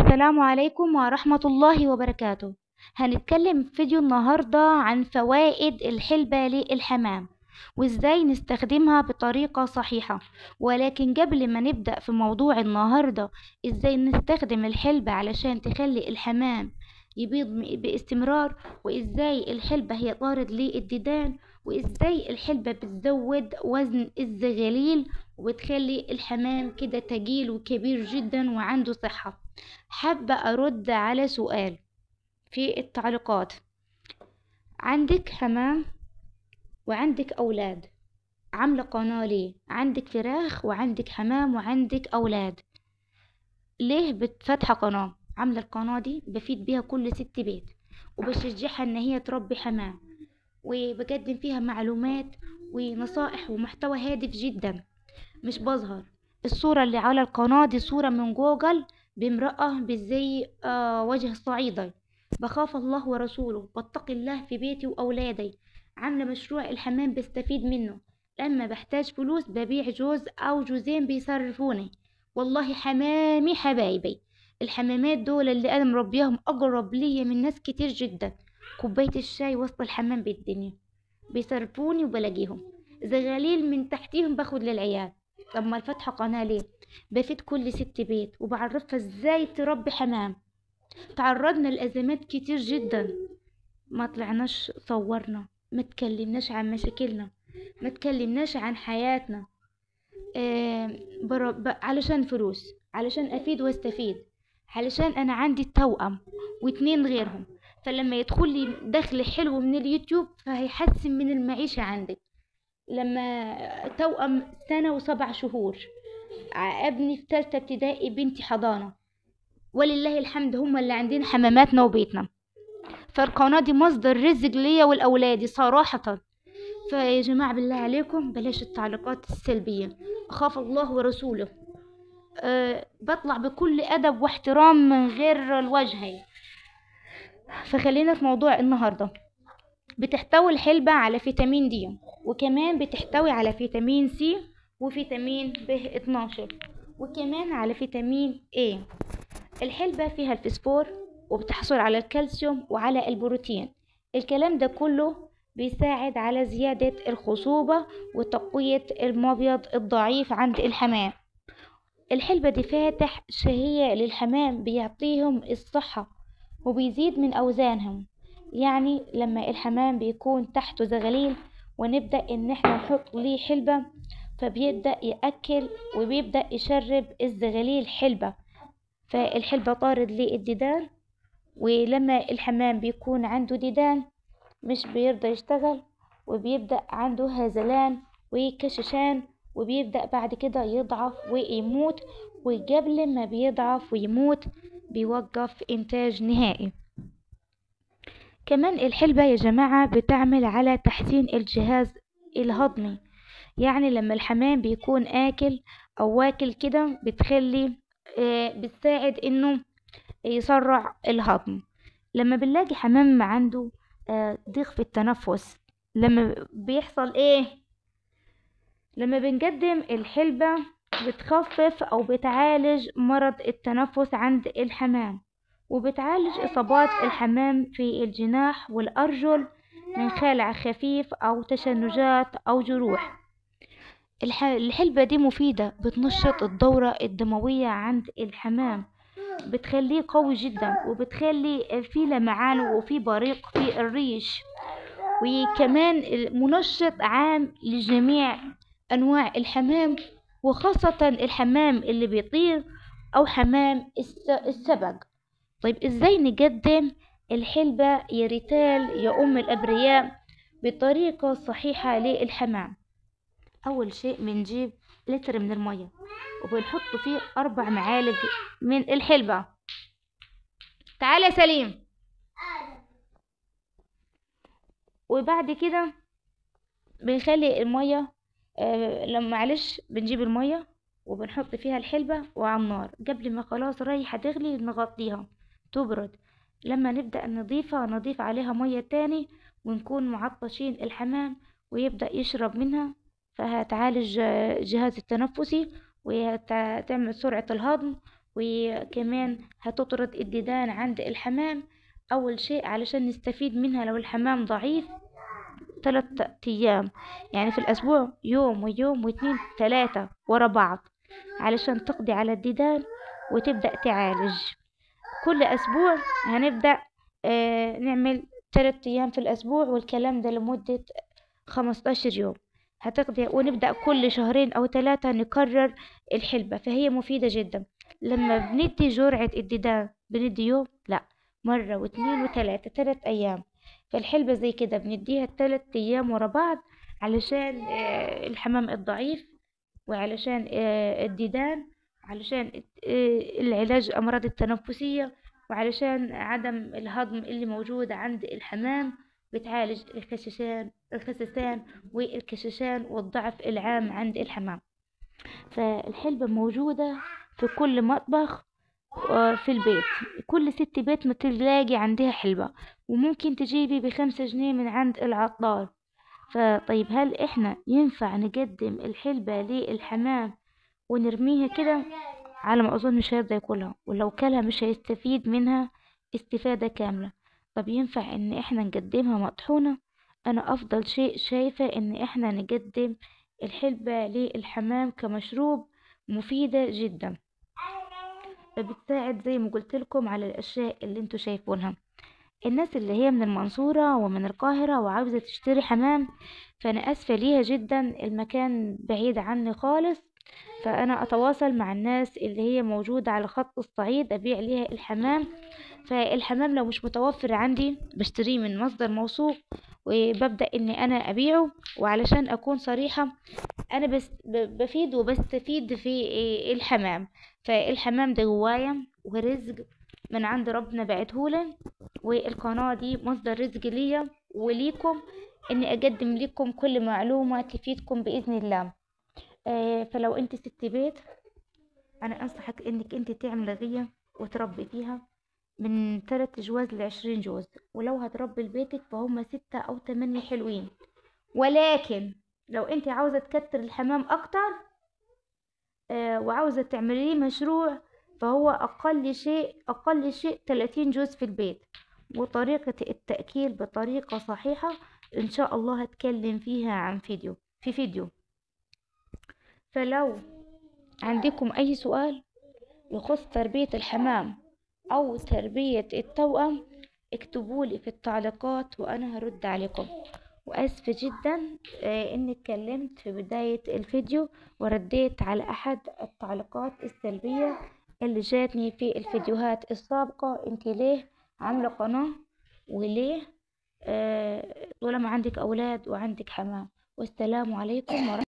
السلام عليكم ورحمة الله وبركاته هنتكلم في فيديو النهاردة عن فوائد الحلبة للحمام وازاي نستخدمها بطريقة صحيحة ولكن قبل ما نبدأ في موضوع النهاردة ازاي نستخدم الحلبة علشان تخلي الحمام يبيض م- باستمرار وازاي الحلبة هي طارد للديدان وازاي الحلبة بتزود وزن الزغاليل وبتخلي الحمام كده تقيل وكبير جدا وعنده صحة حابة أرد على سؤال في التعليقات عندك حمام وعندك أولاد عاملة قناة ليه عندك فراخ وعندك حمام وعندك أولاد ليه بتفتح قناة عاملة القناة دي بفيد بيها كل ست بيت وبشجعها إن هي تربي حمام وبقدم فيها معلومات ونصائح ومحتوى هادف جدا مش بظهر الصورة اللي على القناة دي صورة من جوجل بامرأة بزي آه وجه صعيدي بخاف الله ورسوله بتقي الله في بيتي وأولادي عاملة مشروع الحمام بستفيد منه لما بحتاج فلوس ببيع جوز أو جوزين بيصرفوني والله حمامي حبايبي الحمامات دول اللي أنا مربيهم أقرب ليا من ناس كتير جدا كوباية الشاي وسط الحمام بالدنيا بيصرفوني وبلاقيهم زغاليل من تحتيهم باخد للعيال لما الفتحة قناة ليه بفيد كل ست بيت وبعرفها ازاي تربي حمام تعرضنا لأزمات كتير جدا ما طلعناش صورنا ما تكلمناش عن مشاكلنا ما تكلمناش عن حياتنا آه بر... ب... علشان فلوس علشان أفيد واستفيد علشان أنا عندي توأم واتنين غيرهم فلما يدخل لي دخل حلو من اليوتيوب فهيحسن من المعيشة عندي لما توأم سنة وسبع شهور ع- ابني في تالتة ابتدائي بنتي حضانة ولله الحمد هما اللي عندنا حماماتنا وبيتنا فالقناة دي مصدر رزق ليا ولأولادي صراحة فيا جماعة بالله عليكم بلاش التعليقات السلبية أخاف الله ورسوله أه بطلع بكل أدب واحترام من غير الوجهين فخلينا في موضوع النهاردة بتحتوي الحلبة على فيتامين دي وكمان بتحتوي على فيتامين سي وفيتامين ب 12 وكمان على فيتامين A الحلبة فيها الفسفور وبتحصل على الكالسيوم وعلى البروتين الكلام ده كله بيساعد على زيادة الخصوبة وتقوية المبيض الضعيف عند الحمام الحلبة دي فاتح شهية للحمام بيعطيهم الصحة وبيزيد من أوزانهم يعني لما الحمام بيكون تحته زغاليل ونبدأ إن احنا نحط ليه حلبة فبيبدأ يأكل وبيبدأ يشرب الزغاليل حلبة فالحلبة طارد للديدان ولما الحمام بيكون عنده ديدان مش بيرضى يشتغل وبيبدأ عنده هزلان وكششان وبيبدأ بعد كده يضعف ويموت وقبل ما بيضعف ويموت بيوقف إنتاج نهائي كمان الحلبة يا جماعة بتعمل على تحسين الجهاز الهضمي يعني لما الحمام بيكون آكل أو واكل كده بتخلي آه، بتساعد إنه يسرع الهضم لما بنلاقي حمام عنده آه، ضيق في التنفس لما بيحصل ايه لما بنقدم الحلبة بتخفف او بتعالج مرض التنفس عند الحمام وبتعالج اصابات الحمام في الجناح والارجل من خلع خفيف او تشنجات او جروح الح- الحلبة دي مفيدة بتنشط الدورة الدموية عند الحمام بتخليه قوي جدا وبتخلي في لمعان وفي بريق في الريش وكمان منشط عام لجميع أنواع الحمام وخاصة الحمام اللي بيطير أو حمام الس- السبق طيب ازاي نقدم الحلبة يا ريتال يا أم الأبرياء بطريقة صحيحة للحمام أول شيء بنجيب لتر من المية وبنحط فيه أربع معالق من الحلبة تعال يا سليم وبعد كده بنخلي المية آه لما معلش بنجيب المية وبنحط فيها الحلبة وعلى النار قبل ما خلاص رايحة تغلي نغطيها تبرد لما نبدأ نضيفها نضيف عليها مية تاني ونكون معطشين الحمام ويبدأ يشرب منها فهتعالج الجهاز التنفسي وتعمل سرعة الهضم وكمان هتطرد الديدان عند الحمام أول شيء علشان نستفيد منها لو الحمام ضعيف ثلاث أيام يعني في الأسبوع يوم ويوم واثنين ثلاثة ورا بعض علشان تقضي على الديدان وتبدأ تعالج كل أسبوع هنبدأ آه نعمل ثلاث أيام في الأسبوع والكلام ده لمدة خمستاشر يوم هتقضي ونبدأ كل شهرين أو ثلاثة نكرر الحلبة فهي مفيدة جدا لما بندي جرعة الديدان بندي يوم لا مرة واثنين وثلاثة ثلاث أيام فالحلبة زي كده بنديها ثلاث أيام ورا بعض علشان آه الحمام الضعيف وعلشان آه الديدان علشان آه العلاج الأمراض التنفسية وعلشان عدم الهضم اللي موجود عند الحمام بتعالج الخششان الخسسان والكششان والضعف العام عند الحمام فالحلبة موجودة في كل مطبخ في البيت كل ست بيت ما تلاقي عندها حلبة وممكن تجيبي بخمسة جنيه من عند العطار فطيب هل احنا ينفع نقدم الحلبة للحمام ونرميها كده على ما اظن مش هيرضى ياكلها ولو كلها مش هيستفيد منها استفادة كاملة طب ينفع ان احنا نقدمها مطحونة انا افضل شيء شايفة ان احنا نقدم الحلبة للحمام كمشروب مفيدة جدا فبتساعد زي ما قلت لكم على الاشياء اللي انتوا شايفونها الناس اللي هي من المنصورة ومن القاهرة وعاوزة تشتري حمام فانا اسفة ليها جدا المكان بعيد عني خالص فانا اتواصل مع الناس اللي هي موجودة على خط الصعيد ابيع ليها الحمام فالحمام لو مش متوفر عندي بشتريه من مصدر موثوق وببدأ اني انا ابيعه وعلشان اكون صريحة انا بس بفيد وبستفيد في الحمام فالحمام ده جوايا ورزق من عند ربنا بعتهولي والقناة دي مصدر رزق ليا وليكم اني اقدم لكم كل معلومة تفيدكم باذن الله آه فلو انت ست بيت انا انصحك انك انت تعمل غية وتربي فيها من تلات جواز لعشرين جوز ولو هتربي لبيتك فهم ستة أو تمانية حلوين ولكن لو انت عاوزة تكتر الحمام أكتر آه وعاوزة تعمليه مشروع فهو أقل شيء أقل شيء تلاتين جوز في البيت وطريقة التأكيل بطريقة صحيحة إن شاء الله هتكلم فيها عن فيديو في فيديو فلو عندكم أي سؤال يخص تربية الحمام أو تربية التوأم اكتبولي في التعليقات وأنا هرد عليكم وأسفة جدا إني اتكلمت في بداية الفيديو ورديت على أحد التعليقات السلبية اللي جاتني في الفيديوهات السابقة انت ليه عاملة قناة وليه طالما عندك أولاد وعندك حمام والسلام عليكم ورحمة